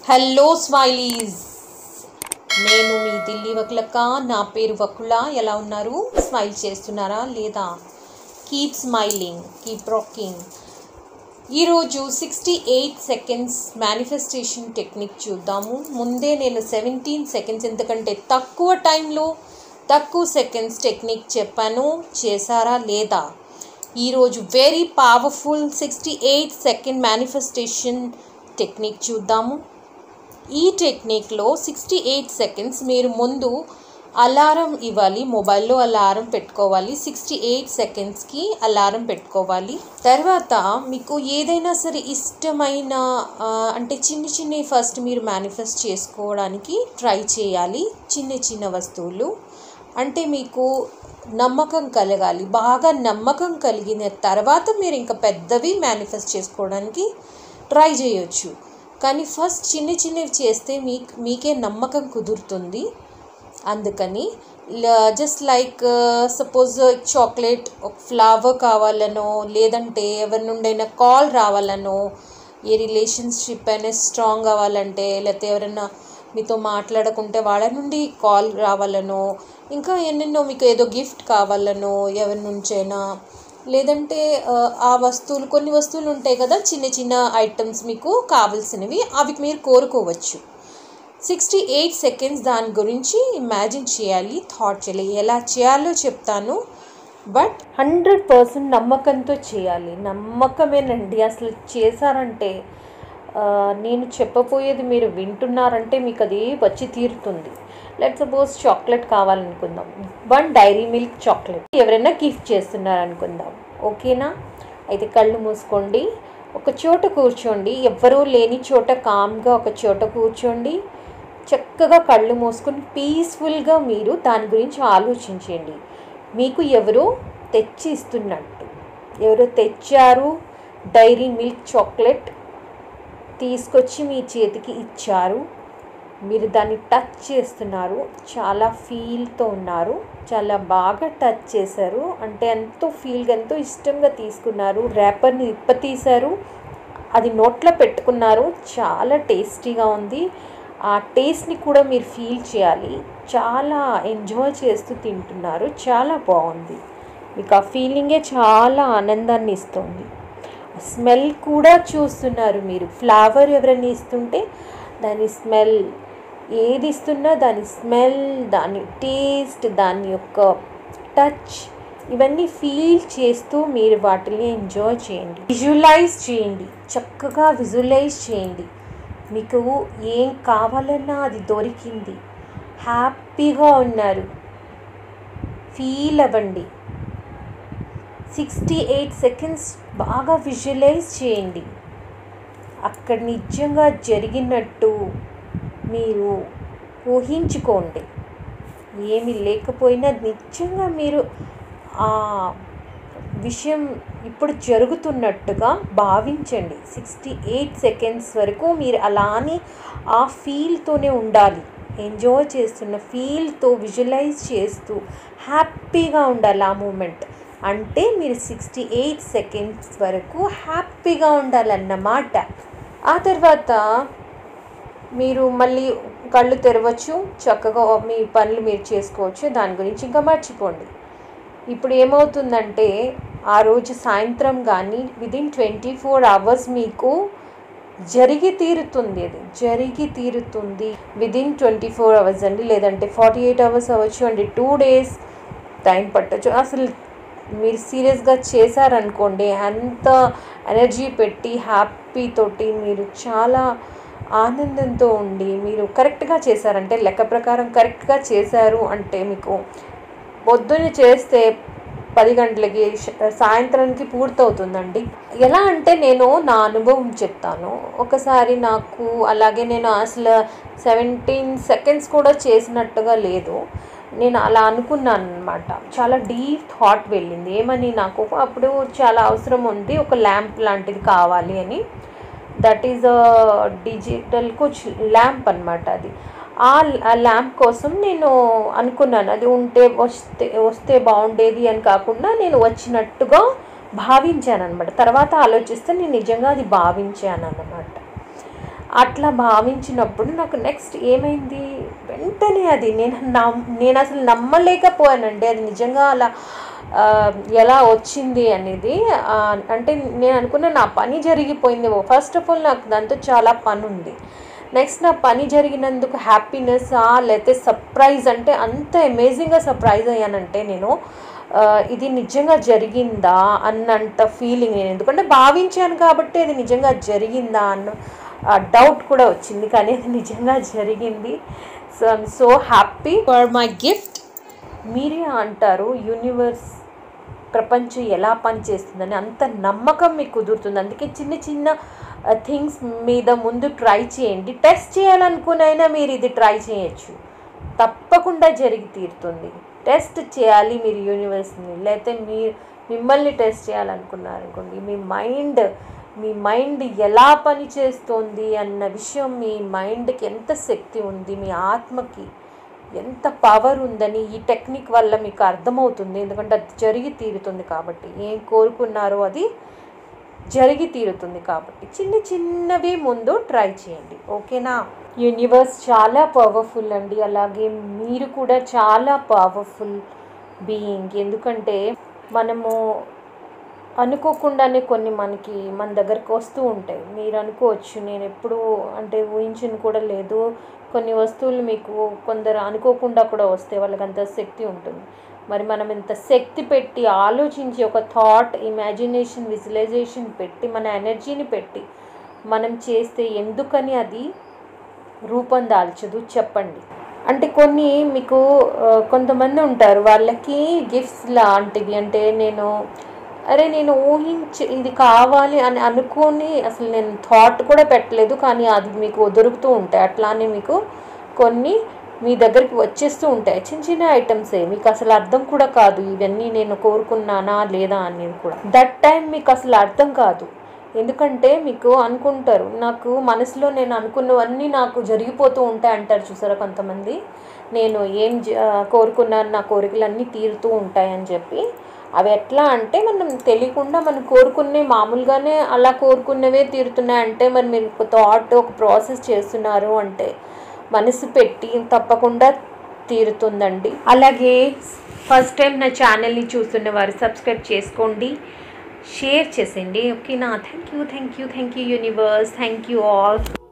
hello smileys నేను మీ ఢిల్లీ వకులక్క నా పేరు వకుల ఎలా ఉన్నారు స్మైల్ చేస్తున్నారా లేదా కీప్ స్మైలింగ్ కీప్ రాకింగ్ ఈరోజు sixty eight seconds manifestation technique చూద్దాము ముందే నేను సెవెంటీన్ సెకండ్స్ ఎందుకంటే తక్కువ టైంలో తక్కువ సెకండ్స్ టెక్నిక్ చెప్పాను చేశారా లేదా ఈరోజు very powerful sixty eight second manifestation technique చూద్దాము ఈ టెక్నిక్లో సిక్స్టీ ఎయిట్ సెకండ్స్ మీరు ముందు అలారం ఇవ్వాలి మొబైల్లో అలారం పెట్టుకోవాలి సిక్స్టీ ఎయిట్ సెకండ్స్కి అలారం పెట్టుకోవాలి తర్వాత మీకు ఏదైనా సరే ఇష్టమైన ఆ, అంటే చిన్న చిన్న ఫస్ట్ మీరు మేనిఫెస్ట్ చేసుకోవడానికి ట్రై చేయాలి చిన్న చిన్న వస్తువులు అంటే మీకు నమ్మకం కలగాలి బాగా నమ్మకం కలిగిన తర్వాత మీరు ఇంకా పెద్దవి మేనిఫెస్ట్ చేసుకోవడానికి ట్రై చేయొచ్చు కానీ ఫస్ట్ చిన్న చిన్నవి చేస్తే మీకు మీకే నమ్మకం కుదురుతుంది అందుకని జస్ట్ లైక్ సపోజ్ చాక్లెట్ ఒక ఫ్లవర్ కావాలనో లేదంటే ఎవరి నుండైనా కాల్ రావాలనో ఏ రిలేషన్షిప్ అయినా స్ట్రాంగ్ అవ్వాలంటే లేకపోతే ఎవరైనా మీతో మాట్లాడకుంటే వాళ్ళ నుండి కాల్ రావాలనో ఇంకా ఎన్నెన్నో మీకు ఏదో గిఫ్ట్ కావాలనో ఎవరి నుంచైనా లేదంటే ఆ, ఆ వస్తువులు కొన్ని వస్తువులు ఉంటాయి కదా చిన్న చిన్న ఐటమ్స్ మీకు కావాల్సినవి అవి మీరు కోరుకోవచ్చు సిక్స్టీ ఎయిట్ సెకండ్స్ దాని గురించి ఇమాజిన్ చేయాలి థాట్ చేయాలి ఎలా చేయాలో చెప్తాను బట్ హండ్రెడ్ పర్సెంట్ నమ్మకంతో చేయాలి నమ్మకమేనండి అసలు చేశారంటే ఆ, నేను చెప్పబోయేది మీరు వింటున్నారంటే మీకు అది వచ్చి తీరుతుంది లెట్ సపోజ్ చాక్లెట్ కావాలనుకుందాం వన్ డైరీ మిల్క్ చాక్లెట్ ఎవరైనా గిఫ్ట్ చేస్తున్నారు అనుకుందాం ఓకేనా అయితే కళ్ళు మూసుకోండి ఒక చోట కూర్చోండి ఎవ్వరూ లేని చోట కామ్గా ఒక చోట కూర్చోండి చక్కగా కళ్ళు మూసుకొని పీస్ఫుల్గా మీరు దాని గురించి ఆలోచించండి మీకు ఎవరో తెచ్చి ఇస్తున్నట్టు ఎవరో తెచ్చారు డైరీ మిల్క్ చాక్లెట్ తీసుకొచ్చి మీ చేతికి ఇచ్చారు మీరు దాన్ని టచ్ చేస్తున్నారు చాలా ఫీల్తో ఉన్నారు చాలా బాగా టచ్ చేశారు అంటే ఎంతో ఫీల్గా ఎంతో ఇష్టంగా తీసుకున్నారు ర్యాపర్ని ఇప్పతీశారు అది నోట్లో పెట్టుకున్నారు చాలా టేస్టీగా ఉంది ఆ టేస్ట్ని కూడా మీరు ఫీల్ చేయాలి చాలా ఎంజాయ్ చేస్తూ తింటున్నారు చాలా బాగుంది మీకు ఆ ఫీలింగే చాలా ఆనందాన్ని ఇస్తుంది స్మెల్ కూడా చూస్తున్నారు మీరు ఫ్లవర్ ఎవరైనా ఇస్తుంటే దాని స్మెల్ ఏది ఇస్తున్నా దాని స్మెల్ దాని టేస్ట్ దాని యొక్క టచ్ ఇవన్నీ ఫీల్ చేస్తూ మీరు వాటిని ఎంజాయ్ చేయండి విజువలైజ్ చేయండి చక్కగా విజువలైజ్ చేయండి మీకు ఏం కావాలన్నా అది దొరికింది హ్యాపీగా ఉన్నారు ఫీల్ అవ్వండి సిక్స్టీ ఎయిట్ సెకండ్స్ బాగా విజువలైజ్ చేయండి అక్కడ నిజంగా జరిగినట్టు మీరు ఊహించుకోండి ఏమి లేకపోయినా నిజంగా మీరు ఆ విషయం ఇప్పుడు జరుగుతున్నట్టుగా భావించండి సిక్స్టీ ఎయిట్ సెకండ్స్ వరకు మీరు అలానే ఆ ఫీల్తోనే ఉండాలి ఎంజాయ్ చేస్తున్న ఫీల్తో విజువలైజ్ చేస్తూ హ్యాపీగా ఉండాలి ఆ మూమెంట్ అంటే మీరు సిక్స్టీ ఎయిట్ సెకండ్స్ వరకు హ్యాపీగా ఉండాలన్నమాట ఆ తర్వాత మీరు మళ్ళీ కళ్ళు తెరవచ్చు చక్కగా మీ పనులు మీరు చేసుకోవచ్చు దాని గురించి ఇంకా మర్చిపోండి ఇప్పుడు ఏమవుతుందంటే ఆ రోజు సాయంత్రం కానీ విదిన్ ట్వంటీ ఫోర్ అవర్స్ మీకు జరిగి తీరుతుంది అది జరిగి తీరుతుంది విదిన్ ట్వంటీ ఫోర్ అవర్స్ అండి లేదంటే ఫార్టీ ఎయిట్ అవర్స్ అవ్వచ్చు అండి టూ డేస్ టైం పట్టచ్చు అసలు మీరు సీరియస్గా చేశారనుకోండి అంత ఎనర్జీ పెట్టి హ్యాపీ తోటి మీరు చాలా ఆనందంతో ఉండి మీరు కరెక్ట్గా చేశారంటే లెక్క ప్రకారం కరెక్ట్గా చేశారు అంటే మీకు పొద్దున్న చేస్తే పది గంటలకి ష- సాయంత్రానికి పూర్తవుతుందండి ఎలా అంటే నేను నా అనుభవం చెప్తాను ఒకసారి నాకు అలాగే నేను అసలు సెవెంటీన్ సెకండ్స్ కూడా చేసినట్టుగా లేదు నేను అలా అనుకున్నాను అనమాట చాలా డీప్ థాట్ వెళ్ళింది ఏమని నాకు అప్పుడు చాలా అవసరం ఉంది ఒక ల్యాంప్ లాంటిది కావాలి అని దట్ ఈజ్ డిజిటల్ కుచ్ ల్యాంప్ అనమాట అది ఆ ల్యాంప్ కోసం నేను అనుకున్నాను అది ఉంటే వస్తే వస్తే బాగుండేది అని కాకుండా నేను వచ్చినట్టుగా భావించాను అనమాట తర్వాత ఆలోచిస్తే నేను నిజంగా అది భావించాను అన్నమాట అట్లా భావించినప్పుడు నాకు నెక్స్ట్ ఏమైంది వెంటనే అది నేను నమ్ నేను అసలు నమ్మలేకపోయానండి అది నిజంగా అలా ఆ, ఎలా వచ్చింది అనేది ఆ, అంటే నేను అనుకున్న నా పని జరిగిపోయింది ఫస్ట్ ఆఫ్ ఆల్ నాకు దాంతో చాలా పని ఉంది నెక్స్ట్ నా పని జరిగినందుకు హ్యాపీనెస్ లేకపోతే సర్ప్రైజ్ అంటే అంత అమేజింగ్గా సర్ప్రైజ్ అయ్యానంటే నేను ఆ, ఇది నిజంగా జరిగిందా అన్నంత ఫీలింగ్ నేను ఎందుకంటే భావించాను కాబట్టి అది నిజంగా జరిగిందా అన్న డౌట్ కూడా వచ్చింది కానీ అది నిజంగా జరిగింది so I'm so happy for my gift మీరే అంటారు యూనివర్స్ ప్రపంచం ఎలా పనిచేస్తుందని అంత నమ్మకం మీకు కుదురుతుంది అందుకే చిన్న చిన్న థింగ్స్ మీద ముందు ట్రై చేయండి టెస్ట్ చేయాలనుకునైనా మీరు ఇది ట్రై చేయొచ్చు తప్పకుండా జరిగి తీరుతుంది టెస్ట్ చేయాలి మీరు యూనివర్స్ని లేకపోతే మీ మిమ్మల్ని టెస్ట్ చేయాలనుకున్నారనుకోండి మీ మైండ్ మీ మైండ్ ఎలా పనిచేస్తోంది అన్న విషయం మీ మైండ్కి ఎంత శక్తి ఉంది మీ ఆత్మకి ఎంత పవర్ ఉందని ఈ టెక్నిక్ వల్ల మీకు అర్థమవుతుంది ఎందుకంటే అది జరిగి తీరుతుంది కాబట్టి ఏం కోరుకున్నారో అది జరిగి తీరుతుంది కాబట్టి చిన్న చిన్నవి ముందు ట్రై చేయండి ఓకేనా యూనివర్స్ చాలా పవర్ఫుల్ అండి అలాగే మీరు కూడా చాలా పవర్ఫుల్ బీయింగ్ ఎందుకంటే మనము అనుకోకుండానే కొన్ని మనకి మన దగ్గరకు వస్తూ ఉంటాయి మీరు అనుకోవచ్చు నేను ఎప్పుడు అంటే ఊహించిన కూడా లేదు కొన్ని వస్తువులు మీకు కొందరు అనుకోకుండా కూడా వస్తే వాళ్ళకి అంత శక్తి ఉంటుంది మరి మనం ఇంత శక్తి పెట్టి ఆలోచించి ఒక థాట్ ఇమాజినేషన్ విజువలైజేషన్ పెట్టి మన ఎనర్జీని పెట్టి మనం చేస్తే ఎందుకని అది రూపం దాల్చదు చెప్పండి అంటే కొన్ని మీకు ఆ, కొంతమంది ఉంటారు వాళ్ళకి గిఫ్ట్స్ లాంటివి అంటే నేను అరే నేను ఊహించి ఇది కావాలి అని అనుకొని అసలు నేను థాట్ కూడా పెట్టలేదు కానీ అది మీకు దొరుకుతూ ఉంటాయి అట్లానే మీకు కొన్ని మీ దగ్గరికి వచ్చేస్తూ ఉంటాయి చిన్న చిన్న ఐటమ్సే మీకు అసలు అర్థం కూడా కాదు ఇవన్నీ నేను కోరుకున్నానా లేదా అనేది కూడా దట్ టైం మీకు అసలు అర్థం కాదు ఎందుకంటే మీకు అనుకుంటారు నాకు మనసులో నేను అనుకున్నవన్నీ నాకు జరిగిపోతూ ఉంటాయి అంటారు చూసారా కొంతమంది నేను ఏం జ- కోరుకున్నాను నా కోరికలన్నీ తీరుతూ ఉంటాయని చెప్పి అవి ఎట్లా అంటే మనం తెలియకుండా మనం కోరుకునే మామూలుగానే అలా కోరుకున్నవే తీరుతున్నాయి అంటే మరి మీరు ఒక థాట్ ఒక ప్రాసెస్ చేస్తున్నారు అంటే మనసు పెట్టి తప్పకుండా తీరుతుందండి అలాగే ఫస్ట్ టైం నా ఛానల్ని చూస్తున్న వారు సబ్స్క్రైబ్ చేసుకోండి షేర్ చేసేయండి ఓకేనా thank you thank you thank you universe thank you all